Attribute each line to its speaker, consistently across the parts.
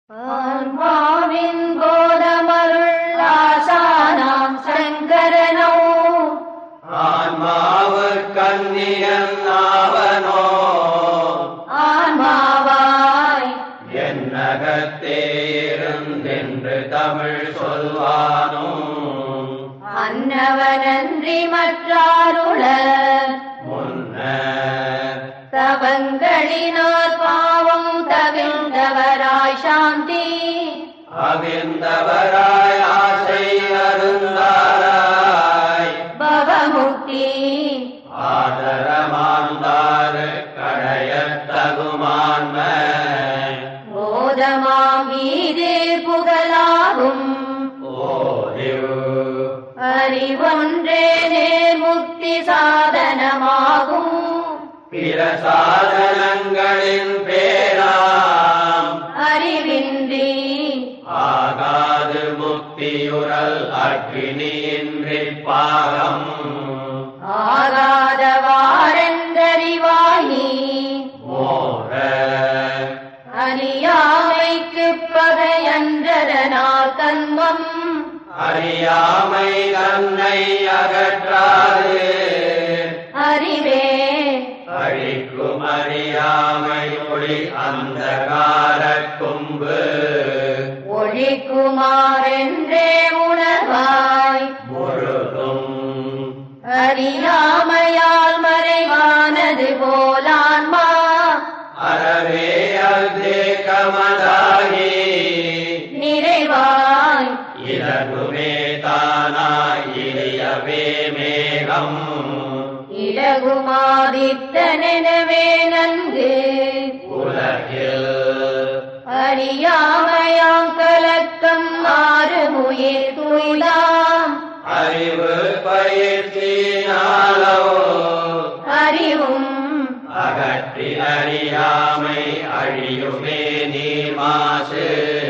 Speaker 1: ஆன்மாவின் போதமருள் ஆசானாம் சங்கரனோ
Speaker 2: ஆன்மாவுக்கன்னியன் ஆவனோ
Speaker 1: ஆன்மாவாய்
Speaker 2: என்னகத்தே இருந்தென்று தமிழ் சொல்வானோ
Speaker 1: அன்னவனன்றி மற்றாருள
Speaker 2: முன்னர்
Speaker 1: தவங்களினார் பாவம் தவிர்ந்தவராய் சாந்தி
Speaker 2: அவிர்ந்தவராய் ஆசை அருந்தாராய்
Speaker 1: பவமுக்தி
Speaker 2: ஆதரமாந்தாரு கடையத் தகுமான்ம
Speaker 1: போதமாம் மீது புகழாகும்
Speaker 2: ஓரிவ்
Speaker 1: அறிவொன்றே நேர்முக்தி சாதனமாகும்
Speaker 2: பிற சாதனங்களின் பேராம்
Speaker 1: அறிவின்றி
Speaker 2: ஆகாது முக்தியுறல் அக்னியின்றி பாகம்
Speaker 1: ஆகாதவாரென்றறிவாயி
Speaker 2: மோர
Speaker 1: அறியாமைக்கு பகையன்றதனால் கண்மம்
Speaker 2: அறியாமை தன்னை அகற்றாது
Speaker 1: அறிவே
Speaker 2: அழிக்கும் அறியாமை ஒளி அந்த கொம்பு
Speaker 1: ஒழிக்குமாறென்றே உணர்வாய்
Speaker 2: முழுதும்
Speaker 1: அறியாமையால் மறைவானது போலான்மா
Speaker 2: அறவே அல்தே கமதாகி
Speaker 1: நிறைவாய்
Speaker 2: இலகுமே தானாய் இளையவே மேகம்
Speaker 1: இலகுமாதித்தனெனவே நன்கு
Speaker 2: உலகில்
Speaker 1: அறியாமையாம் கலக்கம் மாறுமுயிர் துயிலாம்
Speaker 2: அறிவு பயிற்சினாலோ
Speaker 1: அறிவும்
Speaker 2: அகற்றி அறியாமை அழியுமே நீர் மாசு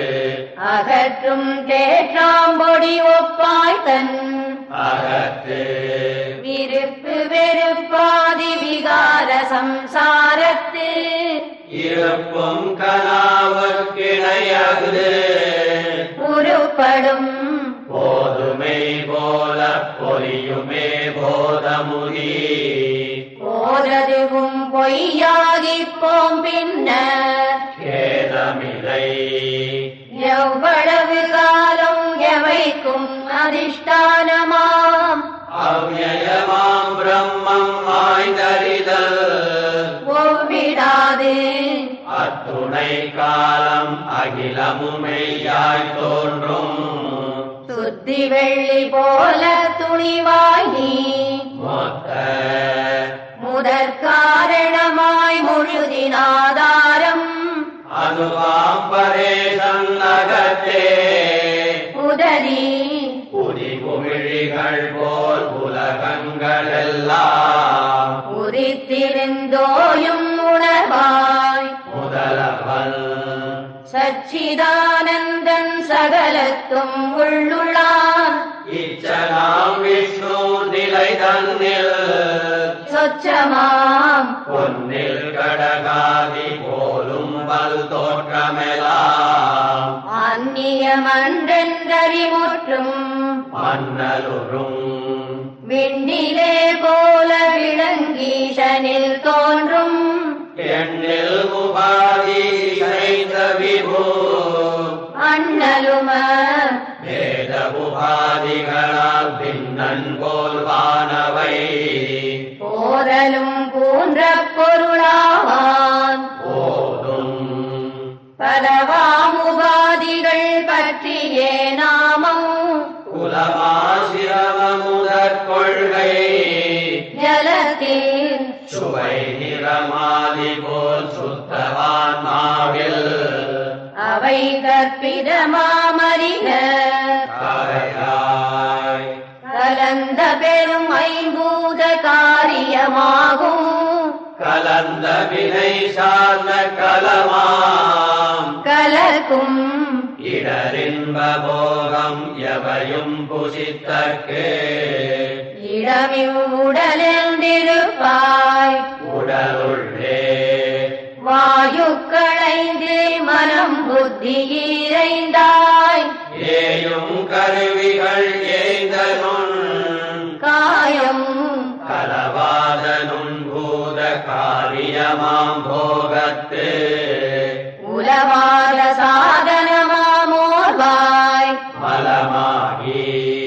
Speaker 1: அகற்றும் தேற்றாம்பொடி ஒப்பாய் தன்
Speaker 2: அகத்து
Speaker 1: விருப்பு வெறுப்பாதி விகார சம்சாரத்து
Speaker 2: இருப்பும் கனாவுக்கிணையது
Speaker 1: உருப்படும்
Speaker 2: போதுமை போல பொலியுமே போதமுதி
Speaker 1: போததுவும் பொய்யாகிப் போம் பின்னர்
Speaker 2: கேதமில்லை
Speaker 1: எவ்வளவு காலம் எவைக்கும் அதிஷ்டானமாம்
Speaker 2: அவ்யயமாம் பிரம்மம் ஆய்ந்தறிதல்
Speaker 1: ஒவ்விடாது
Speaker 2: அத்துணை காலம் அகிலமுமையாய் தோன்றும்
Speaker 1: சுத்தி வெள்ளி போல துணிவாயி
Speaker 2: மொத்த
Speaker 1: முதற் காரணமாய் முழுதினாதாரம்
Speaker 2: அனுவாம் பரேசன் அகத்தே
Speaker 1: உதறி
Speaker 2: புதி குமிழிகள் போல் உலகங்களெல்லாம்
Speaker 1: உரித்திருந்தோயும் உணர்வாய்
Speaker 2: முதலவன்
Speaker 1: சச்சிதானந்தன் சகலத்தும் உள்ளுள்ளான்
Speaker 2: இச்சனாம் விஷ்ணு நிலை தன்னில்
Speaker 1: சொச்சமாம்
Speaker 2: பொன்னில் கடகாதி போலும் பல் தோற்றமெலாம்
Speaker 1: அந்நியமன்றென்றறிமுற்றும்
Speaker 2: மன்னலுறும்
Speaker 1: விண்ணிலே போல விளங்கீஷனில் தோன்றும்
Speaker 2: எண்ணில் உபாதி இணைந்த விபு
Speaker 1: அண்ணலும
Speaker 2: வேத உபாதிகளால் பின்னன் போல் வானவை
Speaker 1: போதலும் போன்ற பொருளாவான்
Speaker 2: போதும்
Speaker 1: பலவாம் உபாதிகள் பற்றியே நாமம்
Speaker 2: குலமாசிரம முதற் கொள்கை
Speaker 1: ஜலத்தில்
Speaker 2: சுவை நிறமாதி போல் சுத்தவான் மாவில்
Speaker 1: அவை கற்பிதமாமறிக
Speaker 2: காரையாய்
Speaker 1: கலந்த பெரும் ஐம்பூத காரியமாகும்
Speaker 2: கலந்த வினை சார்ந்த கலமாம்
Speaker 1: கலக்கும்
Speaker 2: இடரின்ப போகம் எவையும் புசித்தற்கு
Speaker 1: இடமிவ் உடலில் திருப்பாய்
Speaker 2: உடலுள்ளே
Speaker 1: வா மாயுக்களைந்து மனம் புத்தி ஈரைந்தாய்
Speaker 2: ஏயும் கருவிகள் ஏய்தனுன்
Speaker 1: காயம்
Speaker 2: கலவாத நுண்பூத காரியமாம் போகத்து
Speaker 1: உலவாத சாதனமாமோர்வாய்
Speaker 2: மலமாகி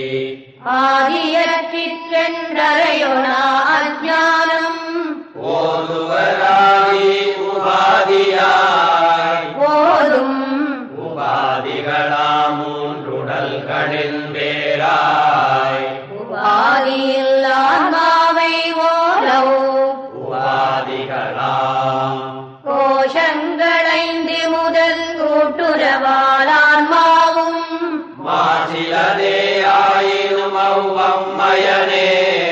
Speaker 1: ஆகியற்றிற்றென்றறையொணா அஜானம்
Speaker 2: ஓதுவராகி உபாதியாய்
Speaker 1: போதும்
Speaker 2: உபாதிகளாமூன்றுடல்களின் வேறாய்
Speaker 1: உபாதியில் ஆன்மாவை ஓரவு
Speaker 2: உபாதிகளாம்
Speaker 1: கோஷங்களைந்து முதல் கூட்டுறவாளான்மாவும்
Speaker 2: மாசிலதே ஆயினும் அவ்வம்மயனே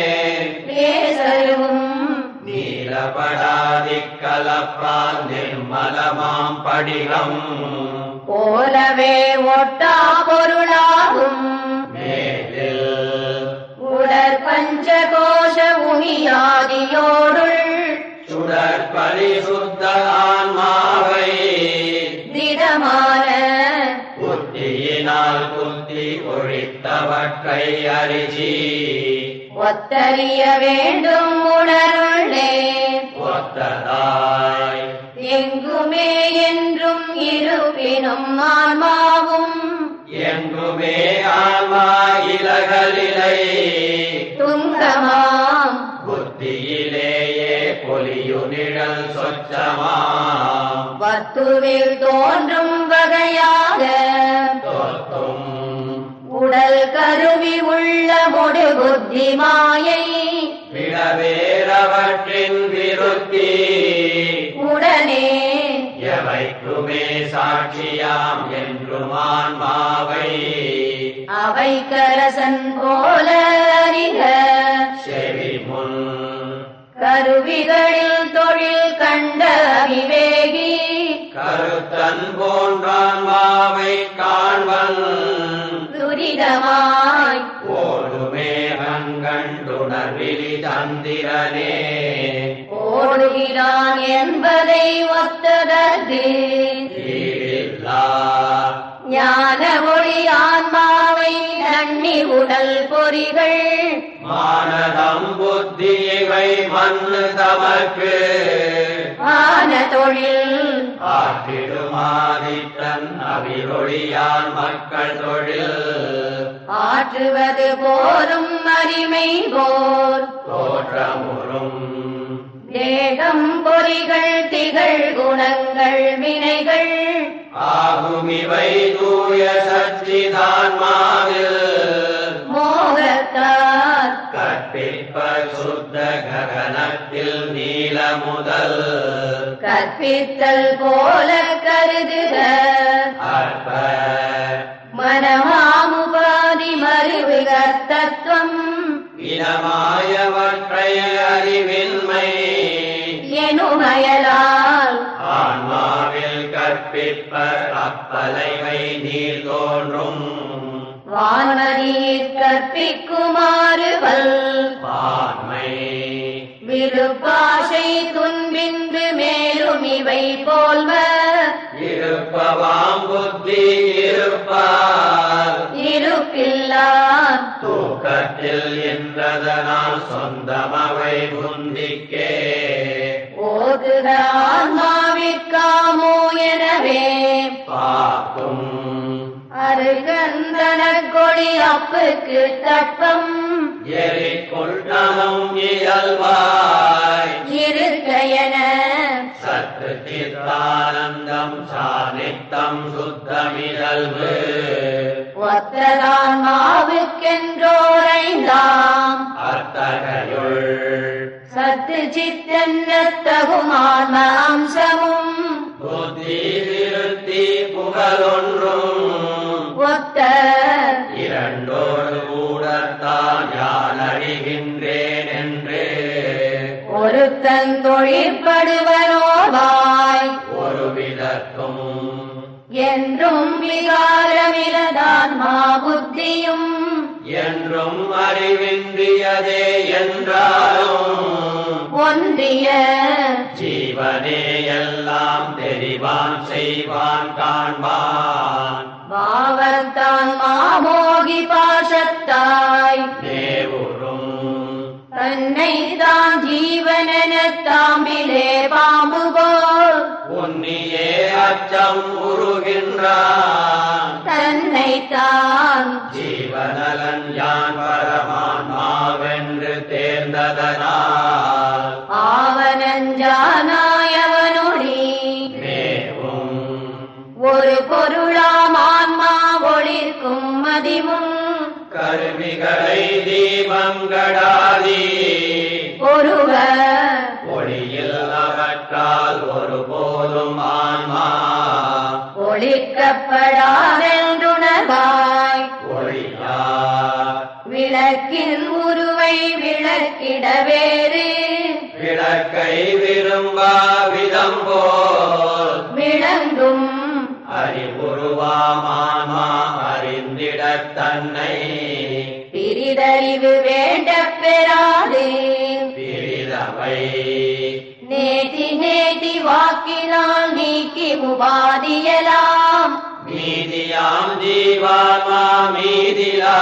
Speaker 1: பேசலும்
Speaker 2: நீலபடாதி கலப்பால் நிர்மலமாம் படிகம்
Speaker 1: போலவே ஒட்டா பொருளாகும்
Speaker 2: மேலில்
Speaker 1: உடற் பஞ்சகோஷ உமியாதியோருள்
Speaker 2: சுடர் பரிசுத்த ஆன்மாவை
Speaker 1: திடமான
Speaker 2: புத்தியினால் குத்தி ஒழித்தவற்றை அரிசி
Speaker 1: ஒத்தறிய வேண்டும் உணருள்ளே
Speaker 2: ஒத்ததாய்
Speaker 1: எங்குமே என்றும் இருப்பினும் ஆன்மாவும்
Speaker 2: எங்குமே ஆன்மா இலகலிலை
Speaker 1: துங்கமாம்
Speaker 2: புத்தியிலேயே பொலியு நிழல் சொச்சமாம்
Speaker 1: வத்துவில் தோன்றும் வகையாக
Speaker 2: தோத்தும்
Speaker 1: உடல் கருவி உள்ள முடு புத்தி மாயை
Speaker 2: விடவேறவற்றின் விருத்தி
Speaker 1: உடனே
Speaker 2: எவைக்குமே சாட்சியாம் என்றும் ஆன்மாவை
Speaker 1: அவை கரசன் போல அறிக
Speaker 2: செவி முன்
Speaker 1: கருவிகளில் தொழில் கண்ட அவிவேகி
Speaker 2: கருத்தன் போன்றான்மாவை காண்பன்
Speaker 1: துரிதமாய்
Speaker 2: ஓடுமே கண்கண்டுணர்விழி தந்திரனே
Speaker 1: ஓடுகிறான் என்பதை ஒத்ததற்கு
Speaker 2: ஈடில்லா
Speaker 1: ஞான ஒளி ஆன்மாவை நன்னி உடல் பொறிகள்
Speaker 2: மானதம் புத்தி இவை மண்ணு தமக்கு
Speaker 1: ஆன தொழில்
Speaker 2: ஆற்றிடுமாதித்தன் அவிரொழியான் மக்கள் தொழில்
Speaker 1: ஆற்றுவது போரும் அரிமை போர்
Speaker 2: தோற்றமுறும்
Speaker 1: தேகம் பொறிகள் திகழ் குணங்கள் வினைகள்
Speaker 2: ஆகும் இவை தூய சச்சிதான்மாவில்
Speaker 1: மோகத்தார்
Speaker 2: கற்பிப்ப சுத்த ககனத்தில் நீல முதல்
Speaker 1: கற்பித்தல் போல கருதுக
Speaker 2: அற்ப
Speaker 1: மனமாமுபாதி மறுவிக தத்துவம்
Speaker 2: இனமாயவற்றை அறிவின்மை
Speaker 1: எனுமயலால்
Speaker 2: ஆன்மாவில் கற்பிப்பர் அப்பலைவை நீர் தோன்றும்
Speaker 1: வான்மதியிற் கற்பிக்குமாறு வல்
Speaker 2: பான்மை
Speaker 1: விருப்பாசை துன்பின்று மேலும் இவை போல்வ
Speaker 2: இருப்பவாம் புத்தி இருப்பார்
Speaker 1: இருப்பில்லார்
Speaker 2: தூக்கத்தில் என்றதனால் சொந்தமவை புந்திக்கே
Speaker 1: ஓதுக ஆன்மாவிற்காமோ எனவே
Speaker 2: பார்க்கும்
Speaker 1: அருகந்தன கொடி அப்புக்கு தப்பம்
Speaker 2: எரிக்கொள்ளமும் இயல்பாய்
Speaker 1: இருக்க என
Speaker 2: சத்து சித்தானந்தம் சாநித்தம் சுத்தமிழல்வு
Speaker 1: ஒத்ததான் மாவுக்கென்றோரைந்தாம்
Speaker 2: அத்தகையுள்
Speaker 1: சத்து சித்தன்னத்தகும் ஆன்ம அம்சமும்
Speaker 2: புத்தி விருத்தி புகழொன்றும்
Speaker 1: ஒத்த
Speaker 2: இரண்டோடு கூடத்தான் யான் அறிகின்றேன் என்று
Speaker 1: ஒருத்தன் தொழிற்படுவனோவாய்
Speaker 2: ஒரு விதத்தும்
Speaker 1: என்றும் விகாரமிலதான்மா புத்தியும்
Speaker 2: என்றும் அறிவின்றியதே என்றாலும்
Speaker 1: ஒன்றிய
Speaker 2: ஜீவ ஜீவனே எல்லாம் தெரிவான் செய்வான் காண்பான்
Speaker 1: பாவத்தான் மாமோகி பாசத்தாய்
Speaker 2: தேவுறும்
Speaker 1: தன்னை தான் ஜீவனென தாம்பிலே பாம்பு போல்
Speaker 2: உன்னியே அச்சம் உருகின்றான்
Speaker 1: தன்னை தான்
Speaker 2: ஜீவனலன் யான் பரமான்மாவென்று தேர்ந்ததனால்
Speaker 1: ஆவனஞ்சானாயவனொடி
Speaker 2: மேவும்
Speaker 1: ஒரு பொருளாம் ஆன்மா ஒளிர்க்கும் மதிமும்
Speaker 2: கருவிகளை தீபங்கடாதி
Speaker 1: ஒருவ
Speaker 2: ஒளியில் அவற்றால் ஒருபோதும் ஆன்மா
Speaker 1: ஒளிக்கப்படாதென்றுணர்வாய்
Speaker 2: ஒளியா
Speaker 1: விளக்கின் உருவை விளக்கிட வேறு
Speaker 2: விளக்கை விரும்பா விதம் போல்
Speaker 1: விளங்கும்
Speaker 2: அறிவுருவாமான்மா அறிந்திடத் தன்னை
Speaker 1: பிரிதறிவு வேண்ட பெறாது
Speaker 2: பிரிதவை
Speaker 1: நேதி நேதி வாக்கினால் நீக்கி உபாதியலாம்
Speaker 2: மீதியாம் ஜீவான்மா மீதிலா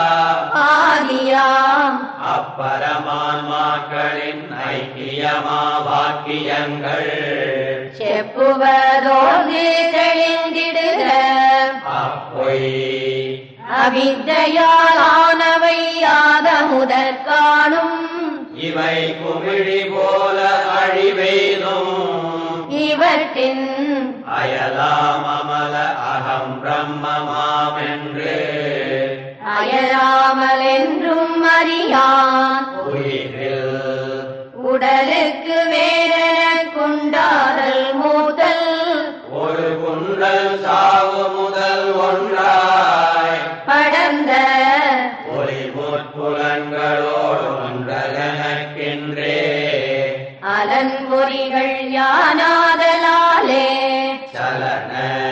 Speaker 1: ஆதியாம்
Speaker 2: அப்பரமான்மாக்களின் ஐக்கியமா வாக்கியங்கள்
Speaker 1: செப்புவதோடு தெளிந்திடுக
Speaker 2: அப்பொய்
Speaker 1: அவித்தையால் ஆனவை ஆத முதற் காணும்
Speaker 2: இவை குமிழி போல அழிவெய்தும்
Speaker 1: இவற்றின்
Speaker 2: அயலாம் அமல அகம் பிரம்மமாமென்று
Speaker 1: அயராமல் என்றும் அறியான்
Speaker 2: உயிரில்
Speaker 1: உடலுக்கு வேறென கொண்டாடல் மூதல்
Speaker 2: ஒரு குண்டல் சாவு முதல் ஒன்றாய்
Speaker 1: படர்ந்த
Speaker 2: ஒளி முற்புலன்களோடு ஒன்றகனக்கின்றே
Speaker 1: அலன்பொறிகள் யானாதலாலே
Speaker 2: சலன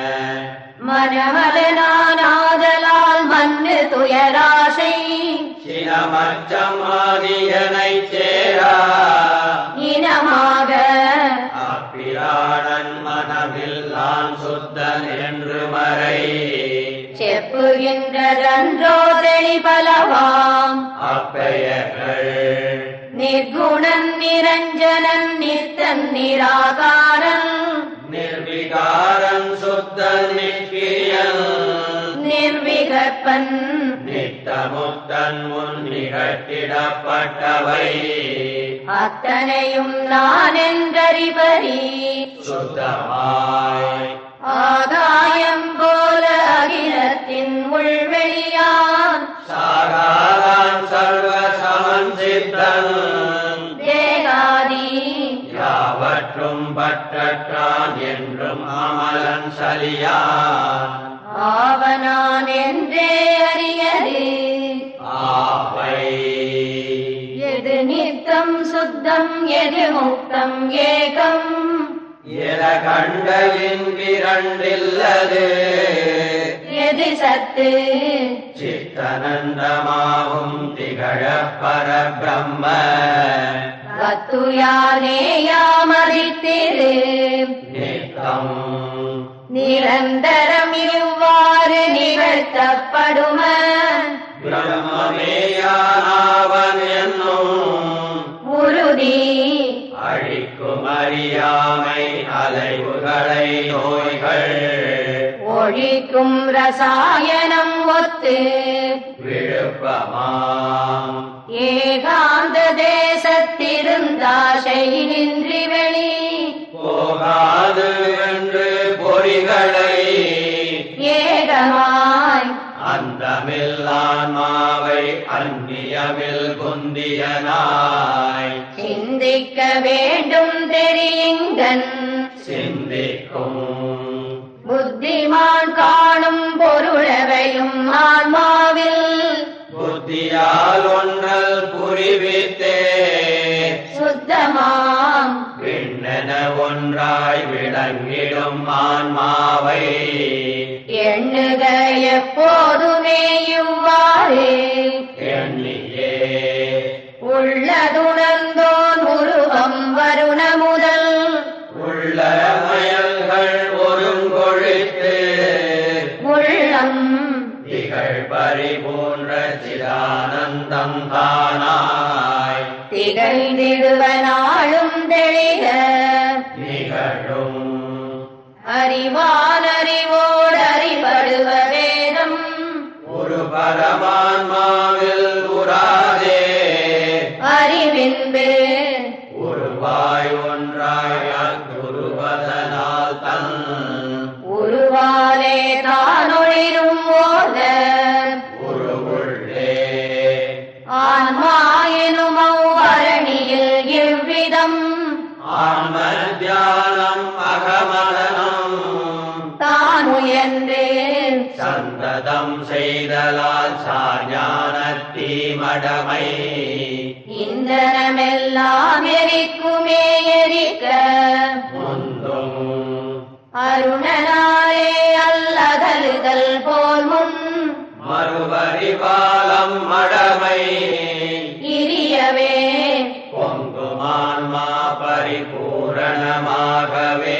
Speaker 1: மனமலனானாதலால் மண்ணு துயராசை
Speaker 2: சினமச்சம் ஆதியனைச் சேரா
Speaker 1: இனமாக
Speaker 2: அப்பிராடன் மனமில்லான் சுத்தன் என்று மறை
Speaker 1: செப்புகின்றதன்றோ தெளிபலவாம்
Speaker 2: அப்பெயர்கள்
Speaker 1: நிர்குணன் நிரஞ்சனன் நித்தன் நிராகாரன்
Speaker 2: நிர்விகாரன் சுத்தன் நிற்கியன்
Speaker 1: நிர்விகற்பன்
Speaker 2: நித்தமுத்தன் முன் நிகழ்த்திடப்பட்டவை
Speaker 1: அத்தனையும் நான் என்றறிபறி
Speaker 2: சுத்தமாய்
Speaker 1: ஆகாயம் போல அகிலத்தின் உள்வெளியான்
Speaker 2: சாகாதான் சர்வ சமன் சித்தன்
Speaker 1: தேகாதி
Speaker 2: யாவற்றும் பற்றற்றான் என்றும் அமலன் சலியான்
Speaker 1: ஆவனான் என்றே அறியது
Speaker 2: ஆவை
Speaker 1: எது நித்தம் சுத்தம் எது முக்தம் ஏகம்
Speaker 2: என கண்டலின் விரண்டில்லது
Speaker 1: எது சத்து
Speaker 2: சித்தனந்தமாவும் திகழ பரபிரம்ம
Speaker 1: வத்துயானேயாமதித்திரு
Speaker 2: நித்தம்
Speaker 1: நிரந்தரம் இவ்வாறு நிகழ்த்தப்படும
Speaker 2: பிரம்மமேயானாவன் என்னும்
Speaker 1: உறுதி
Speaker 2: அழிக்கும் அறியாமை அலைவுகளை நோய்கள்
Speaker 1: ஒழிக்கும் ரசாயனம் ஒத்து
Speaker 2: விழுப்பமாம்
Speaker 1: ஏகாந்த தேசத்திருந்தாசை நின்றி வெளி
Speaker 2: போகாது என்று பொறிகளை
Speaker 1: ஏகமாய்
Speaker 2: அந்தமில்லான்மாவை அந்நியமில் குந்தியனாய்
Speaker 1: சிந்திக்க வேண்டும் தெரியுங்கன்
Speaker 2: சிந்திக்கும்
Speaker 1: புத்திமான் காணும் பொருளவையும் ஆன்மாவில்
Speaker 2: புத்தியால் ஒன்றல் புரிவித்தே
Speaker 1: சுத்தமாம்
Speaker 2: விண்ணென ஒன்றாய் விளங்கிடும் ஆன்மாவை
Speaker 1: எண்ணுக எப்போதுமே இவ்வாறு
Speaker 2: எண்ணியே
Speaker 1: உள்ளதுணர்ந்தோன் உருவம் வருண முதல்
Speaker 2: பரிபூன்ற சிதானந்தம் தானாய்
Speaker 1: திகழ்ந்திடுவனாளும் தெளிக
Speaker 2: நிகழும்
Speaker 1: அறிவான் அறிவோடு அறிபடுவ வேதம்
Speaker 2: ஒரு பரமான்மாவில் உராதே
Speaker 1: அறிவின்பு
Speaker 2: உருவாய் ஒன்றாய் அக்குருவதனால் தன்
Speaker 1: உருவாலே தானொழிரும் போத
Speaker 2: உருவுள்ளே
Speaker 1: ஆன்மா எனும் அவ்வரணியில் இவ்விதம்
Speaker 2: ஆன்ம தியானம் அகமதனம்
Speaker 1: தான் உயர்ந்து
Speaker 2: சந்ததம் செய்தலால் சாஞானத்தீ மடமை
Speaker 1: இந்தனமெல்லாம் எரிக்குமே எரிக்க
Speaker 2: முந்தும்
Speaker 1: அருணனாலே அல்லதழுதல் போல் முன்
Speaker 2: மறுபரிபாலம் மடமை
Speaker 1: இரியவே
Speaker 2: பொங்குமான்மா பரிபூரணமாகவே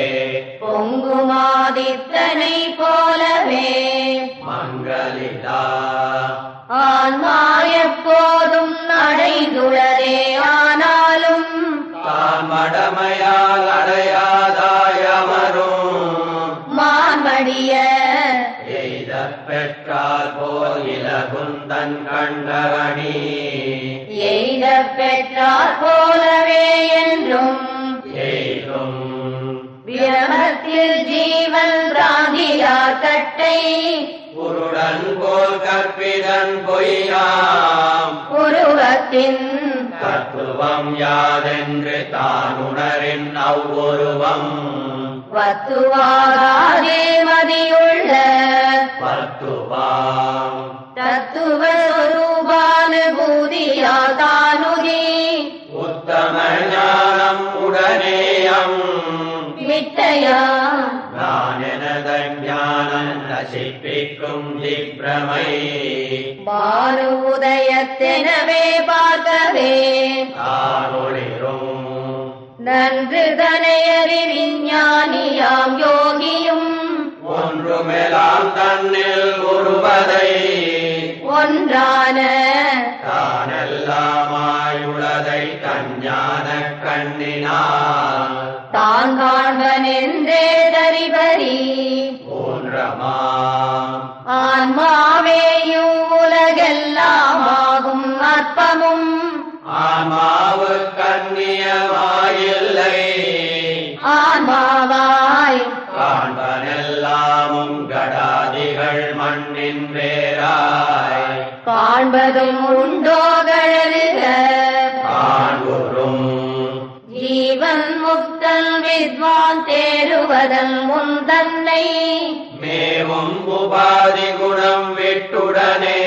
Speaker 1: பொங்குமாதித்தனை போலவே
Speaker 2: மங்களிதா
Speaker 1: ஆன்மா எப்போதும் அடைந்துள்ளதே ஆனாலும்
Speaker 2: தான் மடமையால் அடையாதாயமரும்
Speaker 1: மான்மடிய
Speaker 2: எய்த பெற்றால் போல் இலகுந்தன் கண்டகணி
Speaker 1: எய்த பெற்றார் போலவே என்றும்
Speaker 2: எய்தும்
Speaker 1: விரமத்தில் ஜீவன் பிராந்தியார் கட்டை
Speaker 2: குருடன் போல் கற்பிதன் பொய்யாம்
Speaker 1: உருவத்தின்
Speaker 2: தத்துவம் யாதென்று தான் உணரின் அவ்வுருவம்
Speaker 1: வத்துவாகாதே மதியுள்ள
Speaker 2: பத்துவாம்
Speaker 1: தத்துவ சொரூபானுபூதியா தானுதி
Speaker 2: உத்தம ஞானம் உடனேயம்
Speaker 1: மிட்டையா
Speaker 2: நான் எனத ஞானம் நசிப்பிக்கும் திப்ரமை
Speaker 1: பாரு உதயத்தெனவே பார்க்கவே
Speaker 2: தானொளிரும்
Speaker 1: நன்று தனையறி விஞ்ஞானியாம் யோகியும்
Speaker 2: ஒன்றுமெல்லாம் தன்னில் உருவதை
Speaker 1: ஒன்றான
Speaker 2: தானெல்லாமாயுள்ளதை தஞ்ஞான கண்ணினார்
Speaker 1: தான் காண்பனென்றே தரிபரி
Speaker 2: போன்றமா
Speaker 1: ஆன்மாவேயும் உலகெல்லாம் ஆகும் அற்பமும்
Speaker 2: ஆமாவு கண்ணியமாயில்லை
Speaker 1: ஆன்மாவாய்
Speaker 2: காண்பனெல்லாமும் கடாதிகள் மண்ணின் வேராய்
Speaker 1: காண்பதும் உண்டோ கழறுக
Speaker 2: காண்புறும்
Speaker 1: ஜீவன் முக்தன் வித்வான் தேருவதன் முன் தன்னை
Speaker 2: மேவும் உபாதி குணம் விட்டுடனே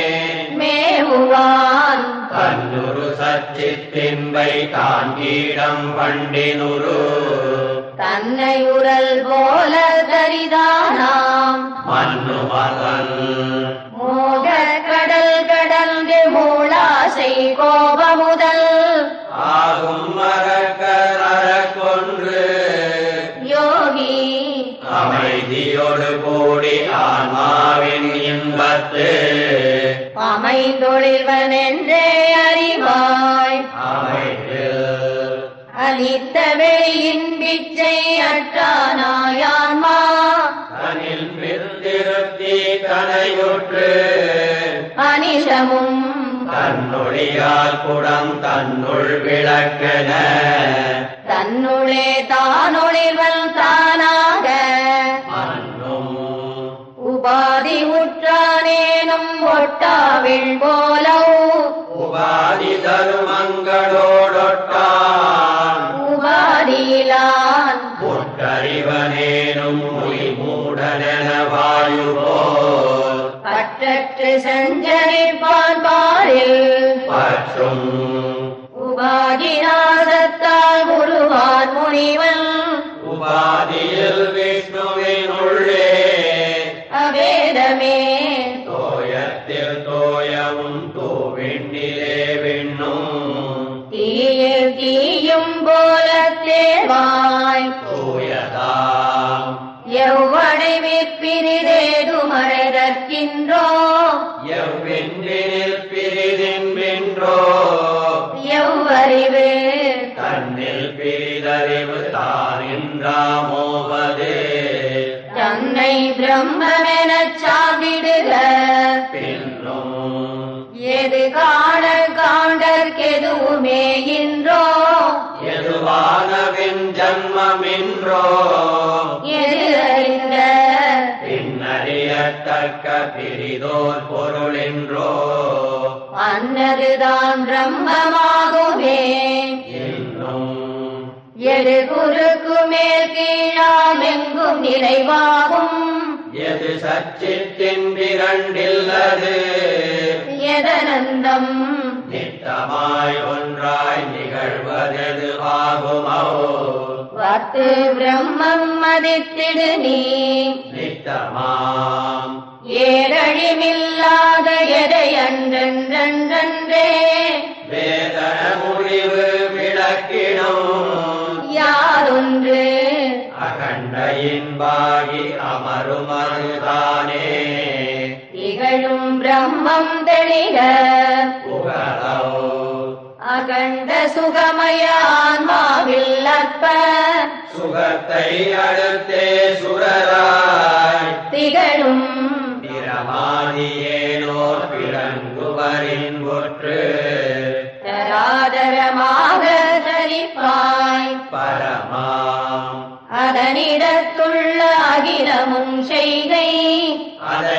Speaker 1: மேவுவான்
Speaker 2: தன்னுரு சச்சித்தின்பை தான் கீடம் பண்டினுரு
Speaker 1: தன்னை உரல் போல தரிதானாம்
Speaker 2: மண்ணு மகன்
Speaker 1: மோக கடல் கடந்து மூளாசை கோபமுதல்
Speaker 2: ஆகும் மரக்கர் அறக்கொன்று
Speaker 1: யோகி
Speaker 2: அமைதியோடு கூடி ஆன்மாவின் இன்பத்து
Speaker 1: அமைந்தொழில்வன் என்றே அறிவாய்
Speaker 2: அமைதில்
Speaker 1: அளித்த வெளியின் பிச்சை அற்றானாயான்மா
Speaker 2: தனில் பிறந்திருத்தி தனையுற்று
Speaker 1: அனிஷமும்
Speaker 2: தன்னொழியால் குடம் தன்னுள் விளக்கென
Speaker 1: தன்னுளே தானொழில்வன் தானாக
Speaker 2: மன்னும்
Speaker 1: உபாதி உற்றானேனும் ஒட்டாவில் போலோ
Speaker 2: உபாதி தருமங்களோடொட்டான்
Speaker 1: உபாதியிலான்
Speaker 2: முட்டறிவனேனும் மொழி மூடனென வாயுவோர்
Speaker 1: பற்றற்று சஞ்சரிப்பான் பாரில்
Speaker 2: பற்றும்
Speaker 1: உபாதிநாசத்தால் உருவான் முனிவன்
Speaker 2: உபாதியில் விஷ்ணுவின் உள்ளே
Speaker 1: அவேதமே
Speaker 2: தோயத்தில் தோயவும் தூவிண்ணிலே விண்ணும்
Speaker 1: தீயில் தீயும் போல தேவாய்
Speaker 2: தூயதாம்
Speaker 1: எவ்வடை விற்பிரிதேது மறைதற்கின்றோ
Speaker 2: எவ்வின்றினில் பிரிதின்பின்றோ
Speaker 1: எவ்வறிவு
Speaker 2: தன்னில் பிரிதறிவு தானின்றாமோவது
Speaker 1: தன்னை பிரம்மெனச் சார்ந்திடுக
Speaker 2: பின்னும்
Speaker 1: எது காண காண்டற்கெதுவுமே இன்றோ
Speaker 2: எதுவானவின் ஜன்மமின்றோ
Speaker 1: எது அறிந்த
Speaker 2: பின்னறியத்தக்க பிரிதோர் பொருளின்றோ
Speaker 1: அன்னதுதான் பிரம்மமாகுமே
Speaker 2: இன்னும்
Speaker 1: எது குறுக்கு மேல் கீழாமெங்கும் நிறைவாகும்
Speaker 2: எது சச்சித்தின் விரண்டில்லது
Speaker 1: எதனந்தம்
Speaker 2: நித்தமாய் ஒன்றாய் நிகழ்வதெது ஆகுமோ
Speaker 1: வத்து பிரம்மம் மதித்திடு நீ
Speaker 2: நித்தமாம்
Speaker 1: ஏரழிமில்லாத எதையன்றென்றென்றே
Speaker 2: வேதன முடிவு விளக்கிடும்
Speaker 1: யாரொன்று
Speaker 2: அகண்ட இன்பாகி அமரும் அதுதானே
Speaker 1: திகழும் பிரம்மம் தெளிக
Speaker 2: புகழோ
Speaker 1: அகண்ட சுகமய ஆன்மாவில் அற்ப
Speaker 2: சுகத்தை அடுத்தே சுரராய்
Speaker 1: திகழும்
Speaker 2: பிரமாதியேனோர் பிறங்குவரின் ஒற்று
Speaker 1: தராதரமாக தரிப்பாய்
Speaker 2: பரமாம்
Speaker 1: அதனிடத்துள்ள அகிலமும் செய்கை
Speaker 2: அதை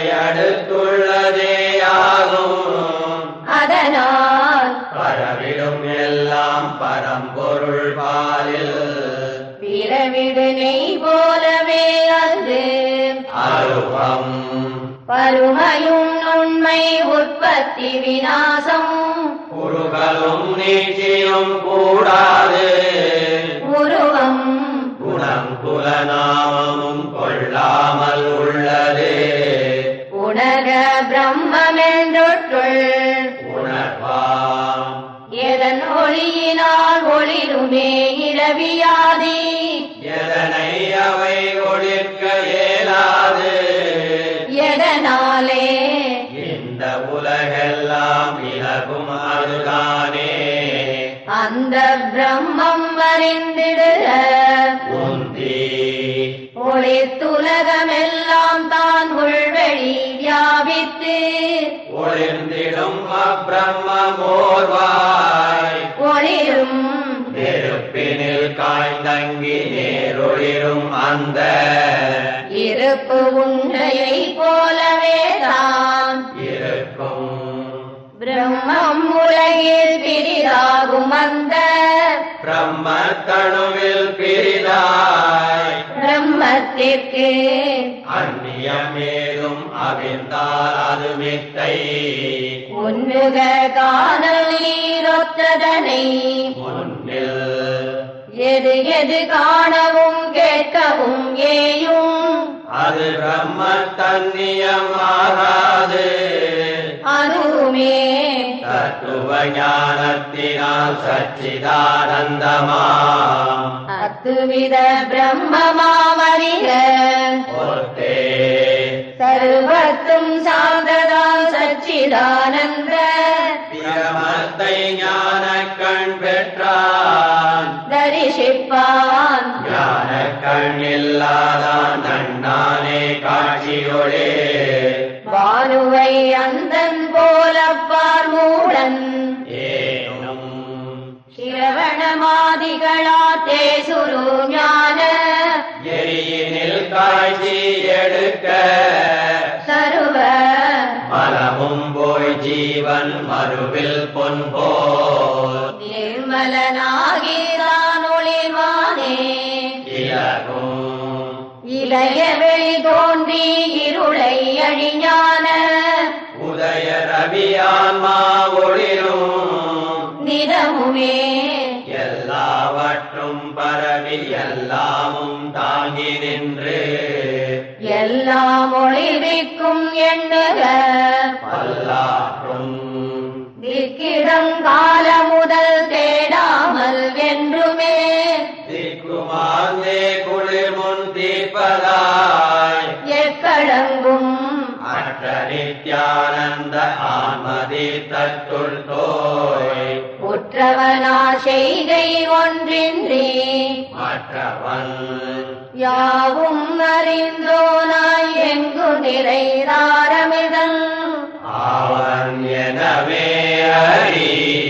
Speaker 2: அடுத்துள்ளதேயாகும்
Speaker 1: அதனால்
Speaker 2: பரவிடும் எல்லாம் பரம்பொருள் பாலில்
Speaker 1: பிறவிடு நெய் போலவே அது
Speaker 2: அருவம்
Speaker 1: பருமையும் உண்மை உற்பத்தி விநாசம்
Speaker 2: குருகளும் நீச்சியும் கூடாது
Speaker 1: உருவம்
Speaker 2: குணம் குலநாமமும் கொள்ளாமல் உள்ளது
Speaker 1: உணர பிரம்மென்றொற்றுள்
Speaker 2: உணர்வாம்
Speaker 1: எதன் ஒளியினால் ஒளிருமே இரவியாதி
Speaker 2: எதனை அவை ஒழிக்க இயலாது
Speaker 1: எதனாலே
Speaker 2: இந்த உலகெல்லாம் இலகும் அதுதானே
Speaker 1: அந்த பிரம்மம் அறிந்திடுக
Speaker 2: உந்தி
Speaker 1: ஒளித்துலகமெல்லாம் தான் உள்வெளி வியாபித்து
Speaker 2: ஒளிர்ந்திடும் அப்பிரம்மோர்வாய்
Speaker 1: ஒளிரும்
Speaker 2: நெருப்பினில் காய்ந்தங்கி நேரொளிரும் அந்த
Speaker 1: இருப்பு உண்மையை போலவே தான்
Speaker 2: இருக்கும்
Speaker 1: பிரம்மம் உலகில் பிரிதாகும் அந்த
Speaker 2: பிரம்மத்தணுவில் பிரிதாய்
Speaker 1: பிரம்மத்திற்கு
Speaker 2: அந்நியமேதும் அவிழ்ந்தால் அது மித்தை
Speaker 1: உன்னுக காணல் நீரொத்ததனை
Speaker 2: முன்னில்
Speaker 1: எது எது காணவும் கேட்கவும் ஏயும்
Speaker 2: அது பிரம்ம தன்னியமாகாது
Speaker 1: அதுவுமே
Speaker 2: தத்துவ ஞானத்தினால் சச்சிதானந்தமாம்
Speaker 1: அத்துவித பிரம்மமாமறிக
Speaker 2: ஒத்தே
Speaker 1: சர்வத்தும் சார்ந்ததால் சச்சிதானந்த
Speaker 2: பிரமத்தை ஞான கண் பெற்றான்
Speaker 1: தரிசிப்பான்
Speaker 2: ஞான கண் இல்லாதான் நன்னானே காட்சியொளே
Speaker 1: வானுவை அந்தன் போல பார்மூடன்
Speaker 2: ஏனும்
Speaker 1: சிரவணமாதிகளா தேசுரு ஞான
Speaker 2: எரியினில் காட்சி எடுக்க
Speaker 1: சருவ
Speaker 2: மலமும் போய் ஜீவன் மறுவில் பொன் போல்
Speaker 1: நிர்மலனாகி தான் ஒளிர்வானே
Speaker 2: இலகும்
Speaker 1: இளைய வெளி தோன்றி இருளை அழிஞான
Speaker 2: உதய ரவியான்மா ஒளிரும்
Speaker 1: நிறமுமே
Speaker 2: எல்லாவற்றும் பரவி எல்லாமும் தாங்கி நின்று
Speaker 1: எல்லாம் ஒளிர்விக்கும் எண்ணுக
Speaker 2: பல்லாற்றும்
Speaker 1: திக்கிடங்கால முதல் தேடாமல் என்றுமே
Speaker 2: திக்குமாந்தே குளிர் முன் தீர்ப்பதாய்
Speaker 1: எக்கடங்கும்
Speaker 2: மற்ற நித்யானந்த ஆன்மதி தத்துள் தோய்
Speaker 1: உற்றவனா செய்கை ஒன்றின்றி
Speaker 2: மற்றவன்
Speaker 1: யாவும் அறிந்தோனாய் எங்கு நிறைதாரமிதன்
Speaker 2: அவன் எனவே அறி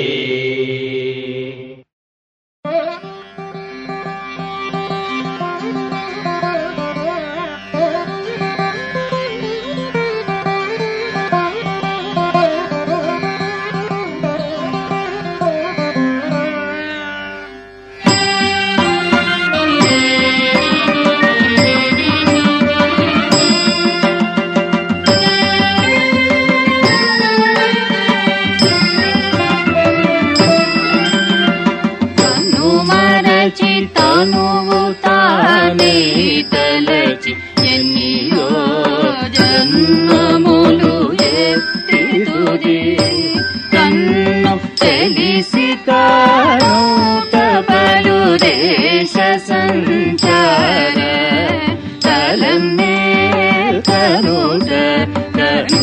Speaker 3: తను మరచి తనువు తానే తలచి ఎన్నియో జన్మములు ఎత్తితుది తన్ను తెలిసి తాను తపలు దేశ సంచార తలమే కనుట కను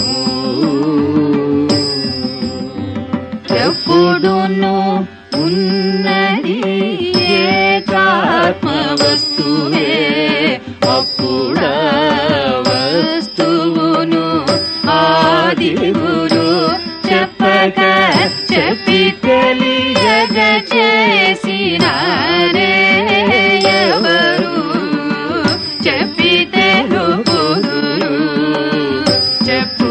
Speaker 3: ఎప్పుడును ఉన్నది ఏకాత్మ వస్తువే అప్పుడా వస్తువును ఆది గురు చెప్పక చెప్పి తెలియగ చేసినారే ఎవరు చెప్పి తెలుపుదురు చెప్పు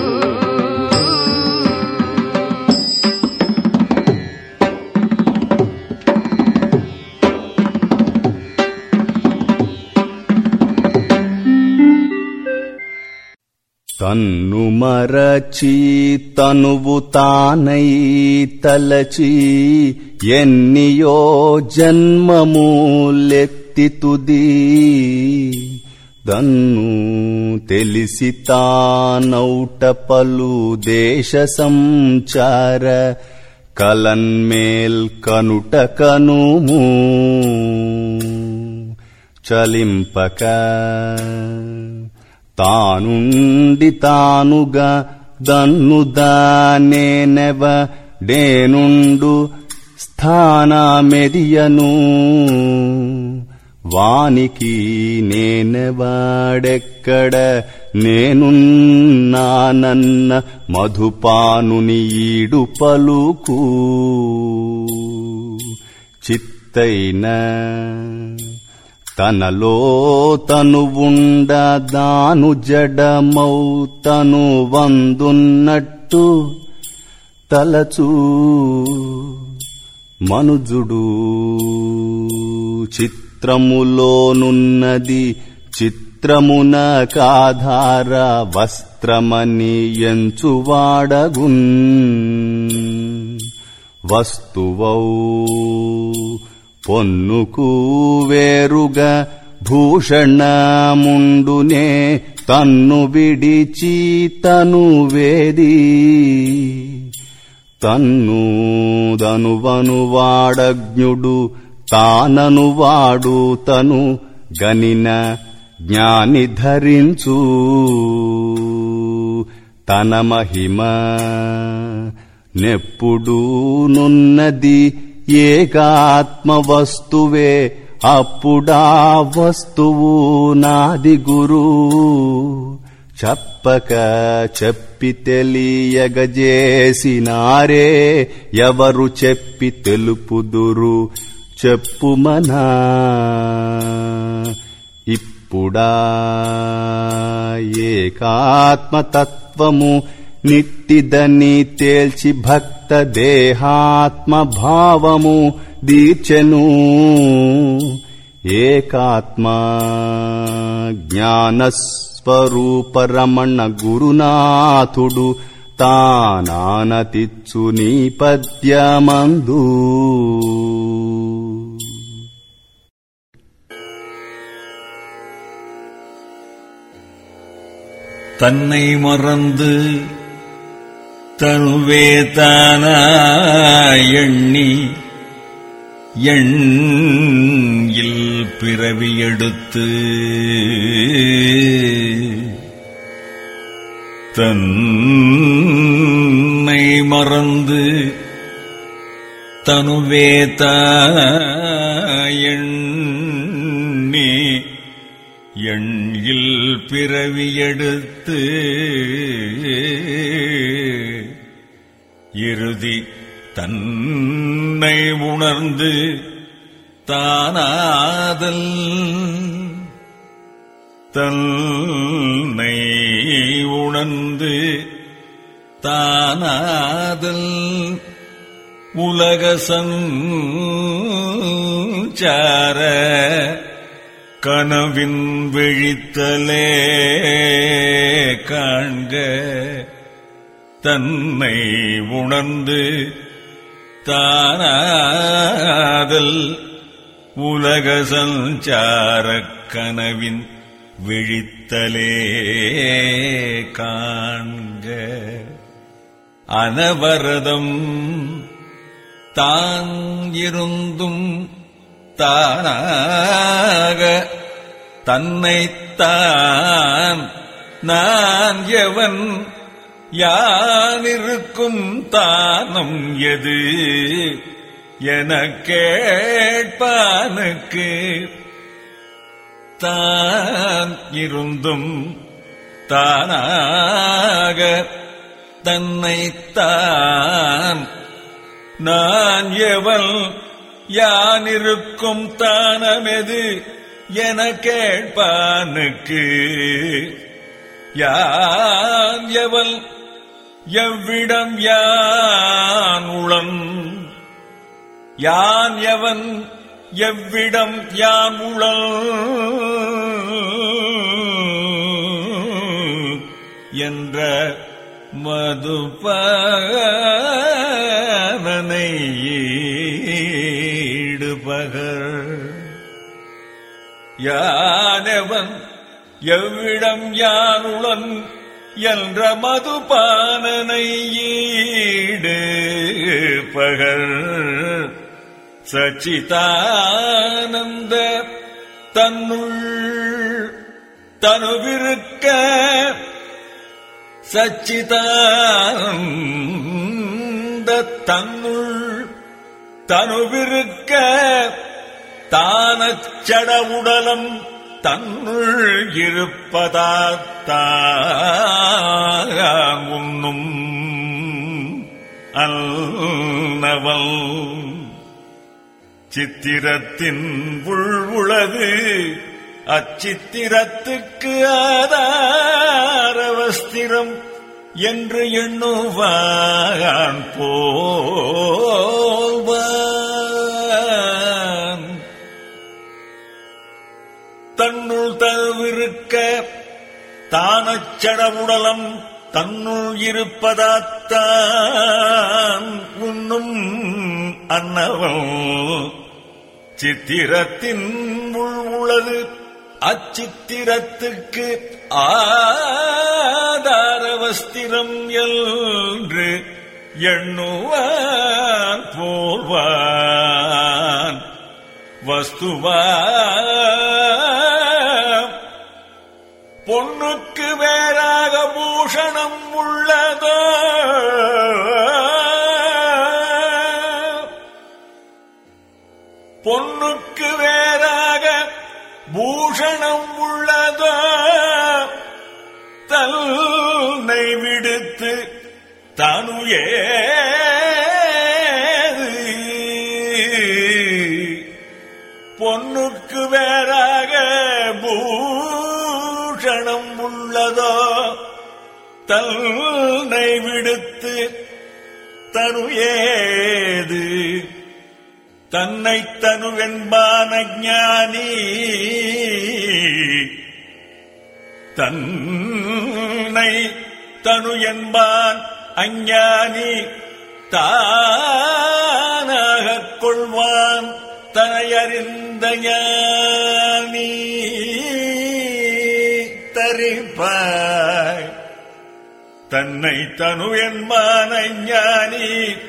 Speaker 4: తన్ను మరచి తనువు తానై తలచి ఎన్నియో జన్మములెత్తి తుది దన్ను తెలిసి తానౌట పలు దేశ సంచార కలన్మేల్ కనుట కనుము చలింపక తానుండి తానుగా దన్ను దానేనెవ డేనుండు స్థానమెదియను వానికి నేనెవాడెక్కడ నేనున్నానన్న మధుపానుని ఈడు పలుకు చిత్తైన తనలో తను ఉండ దాను జడమౌ తను వందున్నట్టు తలచూ మనుజుడు చిత్రములోనున్నది చిత్రమున కాధార వస్త్రమని ఎంచువాడగున్ వస్తువౌ పొన్నుకు వేరుగా భూషణముండునే తన్ను విడిచి తను వేది తన్ను దనువను వాడజ్ఞుడు తానను వాడు తను గనిన జ్ఞాని ధరించు తన మహిమ నెప్పుడు నున్నది ఏకాత్మ వస్తువే అప్పుడా వస్తువు నాది గురు చెప్పక చెప్పి తెలియగజేసినారే ఎవరు చెప్పి తెలుపుదురు చెప్పుమనా ఇప్పుడా ఏకాత్మతత్వము నిట్టిదని తేల్చి భక్త దేహాత్మ భావము దీర్చెను ఏకాత్మ జ్ఞానస్వరూపరమణ గురునాథుడు తానానతిచ్చు నీ పద్యమందు
Speaker 5: தன்னை மறந்து தனுவே தானாய் எண்ணி எண்ணில் பிறவி எடுத்து தன்னை மறந்து தனுவே தாயண்ணி எண்ணில் பிறவி எடுத்து இறுதி தன்னை உணர்ந்து தானாதல் தன்னை உணர்ந்து தானாதல் உலக சஞ்சார கனவின் விழித்தலே காண்க தன்னை உணர்ந்து தானாதல் உலக சஞ்சார கனவின் விழித்தலே காண்க அனவரதம் தான் இருந்தும் தானாக தன்னைத்தான் நான் எவன் யானிருக்கும் தானம் எது என கேட்பானுக்கு தான் இருந்தும் தானாக தன்னைத்தான் நான் எவள் யானிருக்கும் தானமெது என கேட்பானுக்கு யான் எவள் எவ்விடம் யான் உளன் யான் எவன் எவ்விடம் யான் உளன் என்ற மதுபானை ஈடுபகர் யானவன் எவ்விடம் யானுளன் என்ற மதுபானனை ஈடு பகர் சச்சிதானந்த தன்னுள் தனுவிருக்க சச்சிதானந்த தன்னுள் தனுவிருக்க தானச்சட உடலம் தன்னுள் இருப்பதாத்தான் உண்ணும் அல்லவல் சித்திரத்தின் உள் உளது அச்சித்திரத்துக்கு ஆதாரவஸ்திரம் என்று எண்ணுவான் போவான் தன்னுள் தவிருக்க தானச்சடவுடலம் தன்னுள் இருப்பதாத்தான் உண்ணும் அன்னவன் சித்திரத்தின் உள் உளது அச்சித்திரத்துக்கு ஆதாரவஸ்திரம் என்று எண்ணுவான் போல்வான் வஸ்துவா பொன்னுக்கு வேறாக பூஷணம் உள்ளதோ பொன்னுக்கு வேறாக பூஷணம் உள்ளதோ தன்னை விடுத்து தனு பொன்னுக்கு வேறாக பூஷணம் உள்ளதோ தன்னை விடுத்து தனு ஏது தன்னை தனுவென்பான ஞானி தன்னை தனு என்பான் அஞ்ஞானி தானாகக் கொள்வான் தனையறிந்த ஞானி தரிப்பாய் தன்னை தனு என்பான் அஞ்ஞானி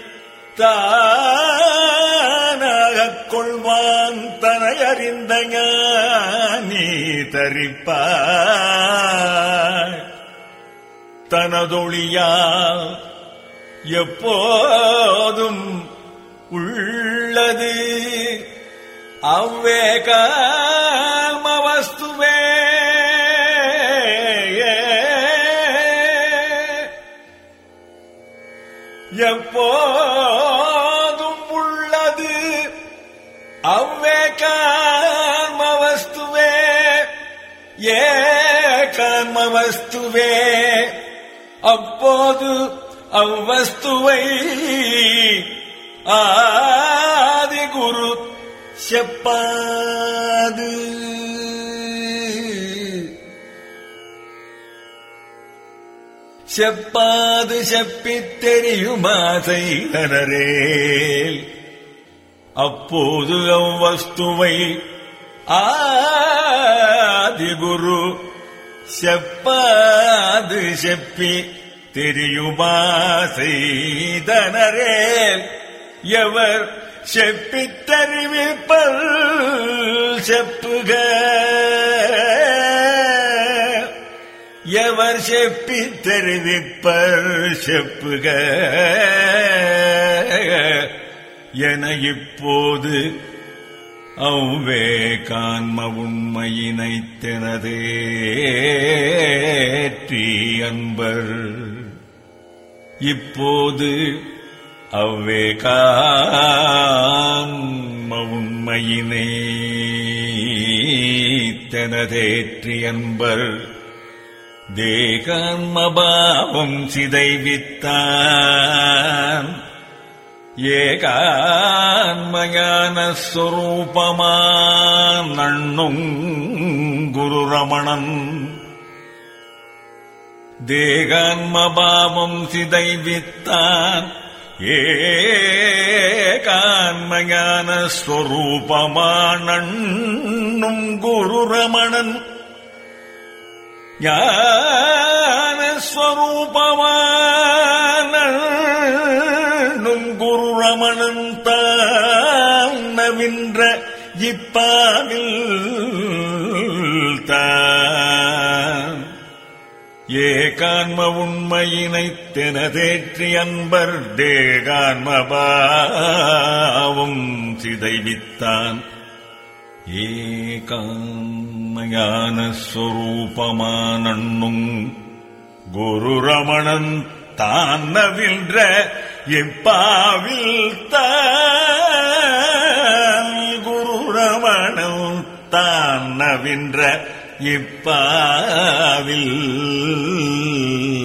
Speaker 5: தானாகக் கொள்வான் தனை அறிந்த ஞானி தரிப்பாய் தனதொழியா எப்போதும் உள்ளது அவ்வேகாம வஸ்துவே எப்போதும் உள்ளது அவ்வேகாம வஸ்துவே ஏ கர்ம வஸ்துவே அப்போது அவ்வஸ்துவை ஆதி குரு செப்பாது செப்பாது செப்பித் தெரியுமா செய்தனரே அப்போது அவ்வஸ்துவை ஆதிகுரு செப்பாது செப்பி தெரியுமா செய்தனரே எவர் செப்பித் தெரிவிப்பல் செப்புக எவர் செப்பித் தெரிவிப்பர் செப்புக என இப்போது அவ்வே காண்ம உண்மையினை தெனதேற்றி அன்பர் இப்போது அவ்வே காண்ம உண்மையினை தெனதேற்றி அன்பர் தேகான்மபாவம் சிதைவித்தான் ஏகான்மயான நண்ணும் குரு ரமணன் தேகான்மபாவம் சிதைவித்தான் ஏகான்மயான ஸ்வரூபமானண்ணும் குரு ரமணன் ஞானஸ்வரூபமானும் குரு ரமணன் தானவின்ற இப்பாவில் தான் ஏகான்ம உண்மையினைத் தெனதேற்றி அன்பர் தேகான்மபாவும் சிதைவித்தான் ஏகான்மயான ஸ்வரூபமானண்ணும் குரு ரமணன் தானவின்ற எப்பாவில் தான் குரு ரமணன் தானவின்ற இப்பாவில்